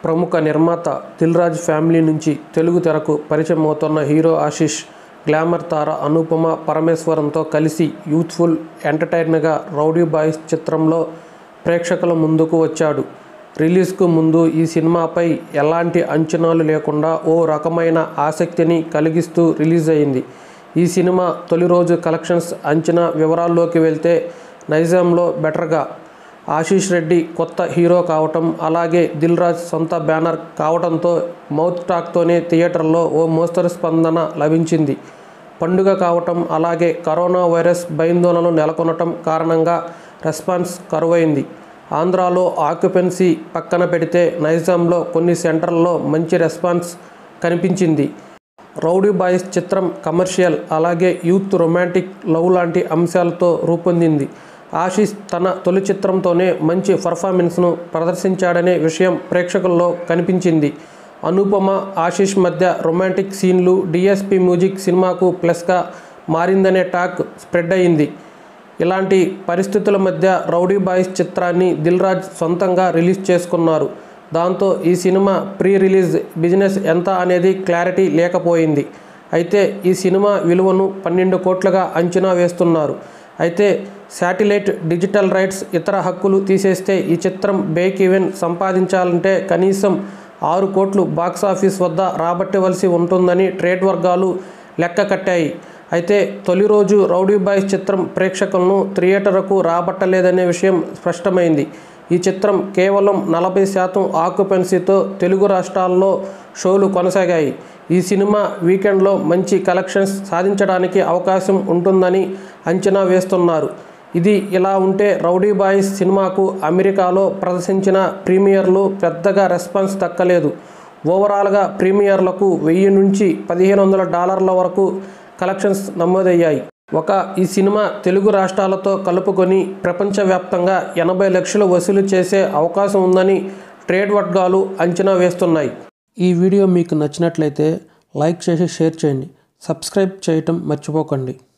ప్రముఖ నిర్మాత దిల్ రాజు ఫ్యామిలీ నుంచి తెలుగు తెరకు పరిచయం అవుతున్న హీరో ఆశిష్ గ్లామర్ తార అనుపమ పరమేశ్వరంతో కలిసి యూత్ఫుల్ ఎంటర్టైనర్గా రౌడీ బాయ్స్ చిత్రంలో ప్రేక్షకుల ముందుకు వచ్చాడు రిలీజ్కు ముందు ఈ సినిమాపై ఎలాంటి అంచనాలు లేకుండా ఓ రకమైన ఆసక్తిని కలిగిస్తూ రిలీజ్ అయింది ఈ సినిమా తొలి రోజు కలెక్షన్స్ అంచనా వివరాల్లోకి వెళ్తే నైజాంలో బెటర్గా ఆశీష్ రెడ్డి కొత్త హీరో కావటం అలాగే దిల్ రాజ్ సొంత బ్యానర్ కావటంతో మౌత్ టాక్తోనే థియేటర్లో ఓ మోస్తరు స్పందన లభించింది పండుగ కావటం అలాగే కరోనా వైరస్ భయాందోళనలు నెలకొనటం కారణంగా రెస్పాన్స్ కరువైంది ఆంధ్రాలో ఆక్యుపెన్సీ పక్కన పెడితే నైజాంలో కొన్ని సెంటర్లలో మంచి రెస్పాన్స్ కనిపించింది రౌడీ బాయ్స్ చిత్రం కమర్షియల్ అలాగే యూత్ రొమాంటిక్ లవ్ లాంటి అంశాలతో రూపొందింది ఆశీష్ తన తొలి చిత్రంతోనే మంచి పర్ఫార్మెన్స్ను ప్రదర్శించాడనే విషయం ప్రేక్షకుల్లో కనిపించింది అనుపమ ఆశీష్ మధ్య రొమాంటిక్ సీన్లు డిఎస్పి మ్యూజిక్ సినిమాకు ప్లస్గా మారిందనే టాక్ స్ప్రెడ్ అయింది ఇలాంటి పరిస్థితుల మధ్య రౌడీ బాయ్స్ చిత్రాన్ని దిల్ రాజ్ సొంతంగా రిలీజ్ చేసుకున్నారు దాంతో ఈ సినిమా ప్రీ రిలీజ్ బిజినెస్ ఎంత అనేది క్లారిటీ లేకపోయింది అయితే ఈ సినిమా విలువను పన్నెండు కోట్లుగా అంచనా వేస్తున్నారు అయితే శాటిలైట్ డిజిటల్ రైట్స్ ఇతర హక్కులు తీసేస్తే ఈ చిత్రం బేక్ ఈవెన్ సంపాదించాలంటే కనీసం ఆరు కోట్లు బాక్సాఫీస్ వద్ద రాబట్టవలసి ఉంటుందని ట్రేడ్ వర్గాలు లెక్క కట్టాయి అయితే తొలి రోజు రౌడీ బాయ్స్ చిత్రం ప్రేక్షకులను థియేటర్కు రాబట్టలేదనే విషయం స్పష్టమైంది ఈ చిత్రం కేవలం నలభై శాతం ఆక్యుపెన్సీతో తెలుగు రాష్ట్రాల్లో షోలు కొనసాగాయి ఈ సినిమా వీకెండ్లో మంచి కలెక్షన్స్ సాధించడానికి అవకాశం ఉంటుందని అంచనా వేస్తున్నారు ఇది ఇలా ఉంటే రౌడీ బాయ్స్ సినిమాకు అమెరికాలో ప్రదర్శించిన ప్రీమియర్లు పెద్దగా రెస్పాన్స్ దక్కలేదు ఓవరాల్గా ప్రీమియర్లకు వెయ్యి నుంచి పదిహేను వందల డాలర్ల వరకు కలెక్షన్స్ నమోదయ్యాయి ఒక ఈ సినిమా తెలుగు రాష్ట్రాలతో కలుపుకొని ప్రపంచవ్యాప్తంగా ఎనభై లక్షలు వసూలు చేసే అవకాశం ఉందని ట్రేడ్ వర్గాలు అంచనా వేస్తున్నాయి ఈ వీడియో మీకు నచ్చినట్లయితే లైక్ చేసి షేర్ చేయండి సబ్స్క్రైబ్ చేయటం మర్చిపోకండి